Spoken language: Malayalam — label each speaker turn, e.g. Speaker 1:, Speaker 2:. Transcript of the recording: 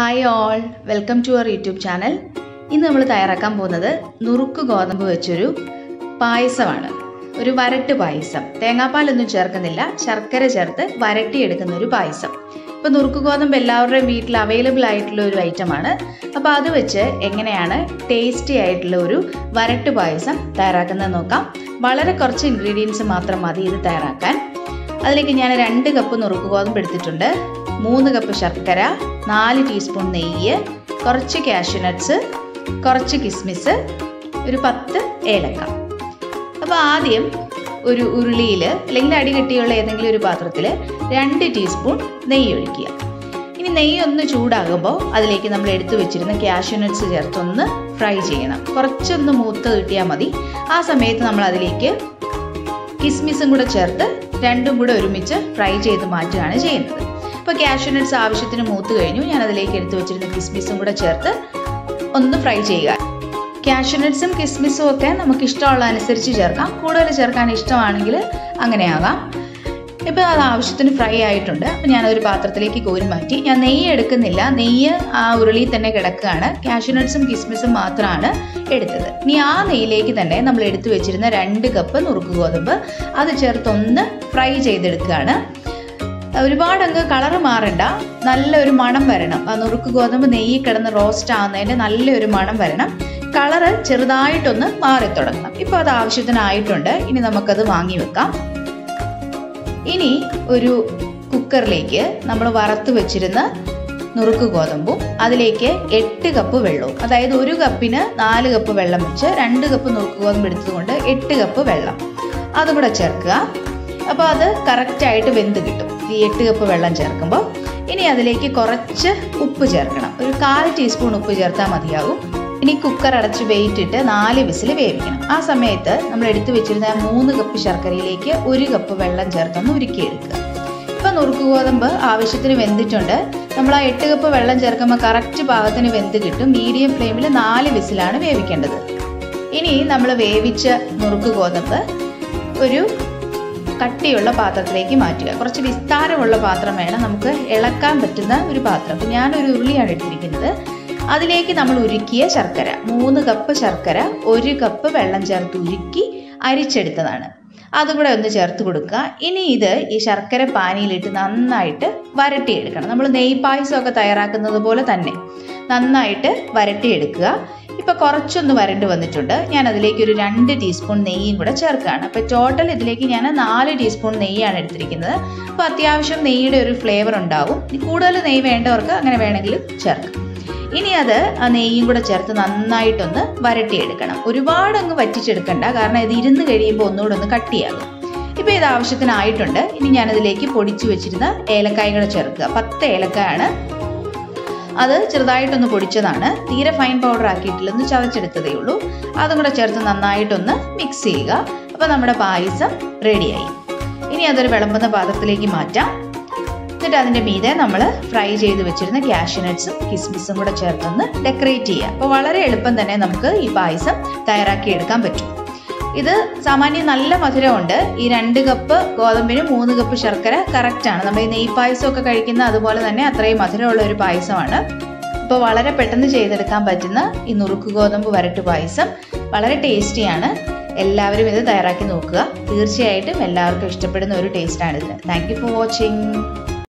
Speaker 1: hi all welcome to our YouTube channel ഇന്ന് നമ്മൾ തയ്യാറാക്കാൻ പോകുന്നത് നുറുക്ക് ഗോതമ്പ് വെച്ചൊരു പായസമാണ് ഒരു വരട്ട് പായസം തേങ്ങാപ്പാലൊന്നും ചേർക്കുന്നില്ല ശർക്കര ചേർത്ത് വരട്ടിയെടുക്കുന്ന ഒരു പായസം ഇപ്പോൾ നുറുക്ക് ഗോതമ്പ് എല്ലാവരുടെയും വീട്ടിൽ അവൈലബിൾ ആയിട്ടുള്ള ഒരു ഐറ്റമാണ് അപ്പോൾ അത് വെച്ച് എങ്ങനെയാണ് ടേസ്റ്റി ആയിട്ടുള്ള ഒരു വരട്ട് പായസം തയ്യാറാക്കുന്നത് നോക്കാം വളരെ കുറച്ച് ഇൻഗ്രീഡിയൻസ് മാത്രം മതി ഇത് തയ്യാറാക്കാൻ അതിലേക്ക് ഞാൻ രണ്ട് കപ്പ് നുറുക്ക് ഗോതമ്പ് എടുത്തിട്ടുണ്ട് മൂന്ന് കപ്പ് ശർക്കര നാല് ടീസ്പൂൺ നെയ്യ് കുറച്ച് കാഷ്യൂ നട്ട്സ് കുറച്ച് കിസ്മിസ് ഒരു പത്ത് ഏലക്ക അപ്പോൾ ആദ്യം ഒരു ഉരുളിയിൽ അല്ലെങ്കിൽ അടികട്ടിയുള്ള ഏതെങ്കിലും ഒരു പാത്രത്തിൽ രണ്ട് ടീസ്പൂൺ നെയ്യ് ഒഴിക്കുക ഇനി നെയ്യ് ഒന്ന് ചൂടാകുമ്പോൾ അതിലേക്ക് നമ്മൾ എടുത്തു വെച്ചിരുന്ന കാഷ്യൂ നട്ട്സ് ചേർത്തൊന്ന് ഫ്രൈ ചെയ്യണം കുറച്ചൊന്ന് മൂത്ത് കിട്ടിയാൽ മതി ആ സമയത്ത് നമ്മൾ അതിലേക്ക് കിസ്മിസും കൂടെ ചേർത്ത് രണ്ടും കൂടെ ഒരുമിച്ച് ഫ്രൈ ചെയ്ത് മാറ്റുകയാണ് ചെയ്യുന്നത് ഇപ്പോൾ കാഷ്യൂ നട്ട്സ് ആവശ്യത്തിന് മൂത്ത് കഴിഞ്ഞു ഞാൻ അതിലേക്ക് എടുത്തു വെച്ചിരുന്ന കിസ്മിസും കൂടെ ചേർത്ത് ഒന്ന് ഫ്രൈ ചെയ്യുക കാഷ്യൂ നട്ട്സും കിസ്മിസും ഒക്കെ നമുക്ക് ഇഷ്ടമുള്ള അനുസരിച്ച് ചേർക്കാം കൂടുതൽ ചേർക്കാൻ ഇഷ്ടമാണെങ്കിൽ അങ്ങനെയാകാം ഇപ്പോൾ അത് ആവശ്യത്തിന് ഫ്രൈ ആയിട്ടുണ്ട് അപ്പോൾ ഞാനൊരു പാത്രത്തിലേക്ക് കോരി മാറ്റി ഞാൻ നെയ്യ് എടുക്കുന്നില്ല നെയ്യ് ആ ഉരുളിയിൽ തന്നെ കിടക്കുകയാണ് കാഷ്യൂ നട്ട്സും കിസ്മിസും മാത്രമാണ് എടുത്തത് ഇനി ആ നെയ്യിലേക്ക് തന്നെ നമ്മൾ എടുത്തു വെച്ചിരുന്ന രണ്ട് കപ്പ് നുറുക്ക് ഗോതമ്പ് അത് ചേർത്തൊന്ന് ഫ്രൈ ചെയ്തെടുക്കുകയാണ് ഒരുപാട് അങ്ങ് കളറ് മാറണ്ട നല്ലൊരു മണം വരണം ആ നുറുക്ക് ഗോതമ്പ് നെയ്യിൽ കിടന്ന് റോസ്റ്റ് ആകുന്നതിൻ്റെ നല്ലൊരു മണം വരണം കളറ് ചെറുതായിട്ടൊന്ന് മാറി തുടങ്ങണം ഇപ്പോൾ അത് ആവശ്യത്തിനായിട്ടുണ്ട് ഇനി നമുക്കത് വാങ്ങി വെക്കാം ഇനി ഒരു കുക്കറിലേക്ക് നമ്മൾ വറുത്ത് വെച്ചിരുന്ന നുറുക്ക് ഗോതമ്പും അതിലേക്ക് എട്ട് കപ്പ് വെള്ളവും അതായത് ഒരു കപ്പിന് നാല് കപ്പ് വെള്ളം വെച്ച് രണ്ട് കപ്പ് നുറുക്ക് ഗോതമ്പ് എടുത്തതുകൊണ്ട് എട്ട് കപ്പ് വെള്ളം അതും കൂടെ ചേർക്കുക അപ്പോൾ അത് കറക്റ്റായിട്ട് വെന്ത് കിട്ടും ഈ എട്ട് കപ്പ് വെള്ളം ചേർക്കുമ്പോൾ ഇനി അതിലേക്ക് കുറച്ച് ഉപ്പ് ചേർക്കണം ഒരു കാൽ ടീസ്പൂൺ ഉപ്പ് ചേർത്താൽ മതിയാകും ഇനി കുക്കർ അടച്ച് വെയിറ്റ് ഇട്ട് നാല് വിസിൽ വേവിക്കണം ആ സമയത്ത് നമ്മൾ എടുത്തു വെച്ചിരുന്ന മൂന്ന് കപ്പ് ശർക്കരയിലേക്ക് ഒരു കപ്പ് വെള്ളം ചേർത്തൊന്ന് ഉരുക്കിയെടുക്കുക ഇപ്പം നുറുക്ക് ഗോതമ്പ് ആവശ്യത്തിന് വെന്തിട്ടുണ്ട് നമ്മൾ ആ എട്ട് കപ്പ് വെള്ളം ചേർക്കുമ്പോൾ കറക്റ്റ് പാകത്തിന് വെന്ത് കിട്ടും മീഡിയം ഫ്ലെയിമിൽ നാല് വിസിലാണ് വേവിക്കേണ്ടത് ഇനി നമ്മൾ വേവിച്ച നുറുക്ക് ഗോതമ്പ് ഒരു കട്ടിയുള്ള പാത്രത്തിലേക്ക് മാറ്റുക കുറച്ച് വിസ്താരമുള്ള പാത്രം വേണം നമുക്ക് ഇളക്കാൻ പറ്റുന്ന ഒരു പാത്രം അപ്പം ഞാനൊരു ഉരുളിയാണ് എടുത്തിരിക്കുന്നത് അതിലേക്ക് നമ്മൾ ഉരുക്കിയ ശർക്കര മൂന്ന് കപ്പ് ശർക്കര ഒരു കപ്പ് വെള്ളം ചേർത്ത് ഉരുക്കി അരിച്ചെടുത്തതാണ് അതും കൂടെ ഒന്ന് ചേർത്ത് കൊടുക്കുക ഇനി ഇത് ഈ ശർക്കര പാനിയിലിട്ട് നന്നായിട്ട് വരട്ടിയെടുക്കണം നമ്മൾ നെയ് പായസമൊക്കെ തയ്യാറാക്കുന്നത് പോലെ തന്നെ നന്നായിട്ട് വരട്ടിയെടുക്കുക ഇപ്പോൾ കുറച്ചൊന്ന് വരണ്ട് വന്നിട്ടുണ്ട് ഞാൻ അതിലേക്ക് ഒരു രണ്ട് ടീസ്പൂൺ നെയ്യും കൂടെ ചേർക്കുകയാണ് അപ്പോൾ ടോട്ടൽ ഇതിലേക്ക് ഞാൻ നാല് ടീസ്പൂൺ നെയ്യാണ് എടുത്തിരിക്കുന്നത് അപ്പോൾ അത്യാവശ്യം നെയ്യുടെ ഒരു ഫ്ലേവർ ഉണ്ടാവും കൂടുതൽ നെയ്യ് വേണ്ടവർക്ക് അങ്ങനെ വേണമെങ്കിലും ചേർക്കാം ഇനി അത് ആ നെയ്യും കൂടെ ചേർത്ത് നന്നായിട്ടൊന്ന് വരട്ടിയെടുക്കണം ഒരുപാട് അങ്ങ് വറ്റിച്ചെടുക്കണ്ട കാരണം ഇത് ഇരുന്ന് കഴിയുമ്പോൾ ഒന്നുകൂടെ ഒന്ന് കട്ടിയാകും ഇപ്പോൾ ഇത് ആവശ്യത്തിനായിട്ടുണ്ട് ഇനി ഞാനതിലേക്ക് പൊടിച്ചു വെച്ചിരുന്ന ഏലക്കായകൾ ചേർക്കുക പത്ത് ഏലക്കായാണ് അത് ചെറുതായിട്ടൊന്ന് പൊടിച്ചതാണ് തീരെ ഫൈൻ പൗഡർ ആക്കിയിട്ടില്ലെന്ന് ചതച്ചെടുത്തതേ ഉള്ളൂ അതും കൂടെ ചേർത്ത് നന്നായിട്ടൊന്ന് മിക്സ് ചെയ്യുക അപ്പോൾ നമ്മുടെ പായസം റെഡിയായി ഇനി അതൊരു വിളമ്പുന്ന പാത്രത്തിലേക്ക് മാറ്റാം എന്നിട്ട് അതിൻ്റെ മീതെ നമ്മൾ ഫ്രൈ ചെയ്ത് വെച്ചിരുന്ന കാഷ്യൂ നട്ട്സും കിസ്മിസും കൂടെ ചേർത്തൊന്ന് ഡെക്കറേറ്റ് ചെയ്യുക അപ്പോൾ വളരെ എളുപ്പം തന്നെ നമുക്ക് ഈ പായസം തയ്യാറാക്കി എടുക്കാൻ പറ്റും ഇത് സാമാന്യം നല്ല മധുരമുണ്ട് ഈ രണ്ട് കപ്പ് ഗോതമ്പിന് മൂന്ന് കപ്പ് ശർക്കര കറക്റ്റാണ് നമ്മൾ ഈ നെയ് പായസമൊക്കെ കഴിക്കുന്ന അതുപോലെ തന്നെ അത്രയും മധുരമുള്ള ഒരു പായസമാണ് ഇപ്പോൾ വളരെ പെട്ടെന്ന് ചെയ്തെടുക്കാൻ പറ്റുന്ന ഈ നുറുക്ക് ഗോതമ്പ് വരട്ട് പായസം വളരെ ടേസ്റ്റിയാണ് എല്ലാവരും ഇത് തയ്യാറാക്കി നോക്കുക തീർച്ചയായിട്ടും എല്ലാവർക്കും ഇഷ്ടപ്പെടുന്ന ഒരു ടേസ്റ്റാണിത് താങ്ക് യു ഫോർ വാച്ചിങ്